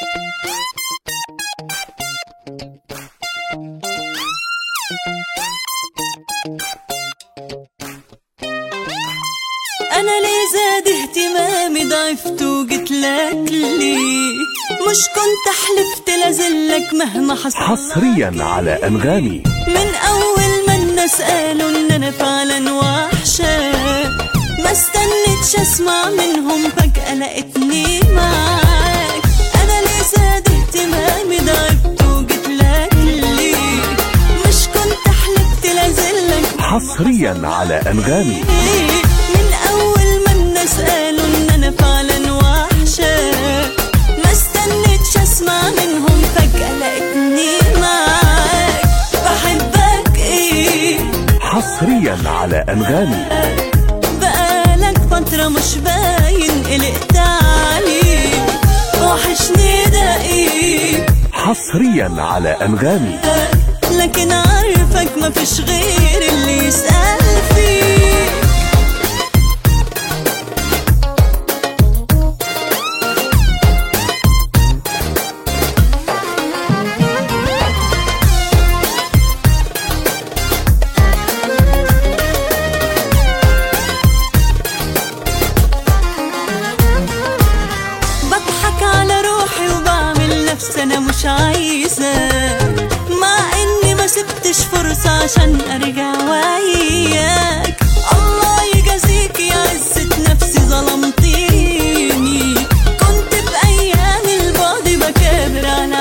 انا ليه زاد اهتمامي ضعفت وجيت لك ليه مش كنت حلفت لازلك مهما حصل حصريا على أنغامي من اول ما الناس قالوا ان انا فعلا وحشة ما استنيتش اسمع منهم فجأة لقيتني معاك انا ليه زاد اهتمامي ضعفت وجيت لك ليه مش كنت حلفت لازلك حصريا على أنغامي من اول ما الناس قالوا ان انا فعلا وحشة ما استنيتش اسمع منهم فجأة لقيتني معاك بحبك ايه حصريا على أنغامي بقالك فترة مش باين قلقت عليك وحشني ده ايه حصريا على أنغامي لكن عارفك مفيش غير اللي يسأل فيك بضحك على روحي وبعمل نفسي انا مش عايزة مع اني ما سبتش فرصة عشان ارجع وياك الله يجازيك يا عزة نفسي ظلمتيني كنت بايام البعد بكابر على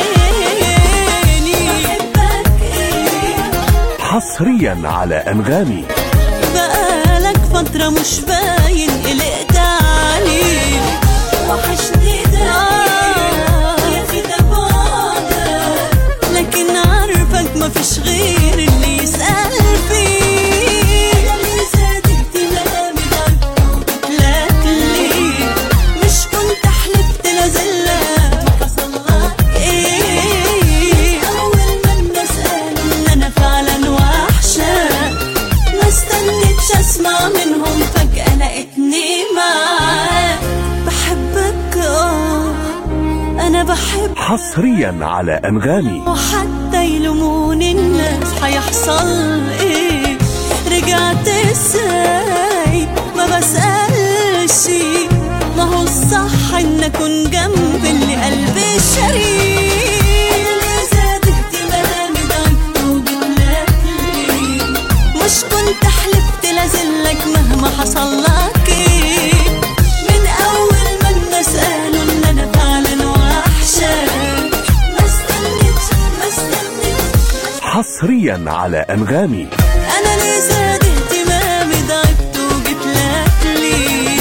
عيني بحبك ايه حصريا على أنغامي بقالك فترة مش باين قلقت عليك وحشني ده يا في ده بعدك لكن عارفك مفيش غير اللي يسأل فيك اللي زاد اهتمامي ضعفت لك ليه مش كنت حلفت لازلك ما حصلك ايه اول ما الناس قالوا ان انا فعلا وحشه ما استنيتش اسمع منهم فجأة لقيتني معاك بحبك اه انا بحب حصريا على أنغامي وحتى يلوموني الناس هيحصل ايه رجعت ازاي ما بسألش ما هو الصح ان اكون جنب اللي قلبي شريك انا اللي زاد اهتمامي ضعفت وجيتلك ليه مش كنت حلفت لازلك مهما حصل لك ايه من اول ما الناس قالوا ان انا فعلا وحشه ما استنيتش ما استنيتش حصريا على أنغامي انا ليه زاد اهتمامي ضعفت وجيت لك ليه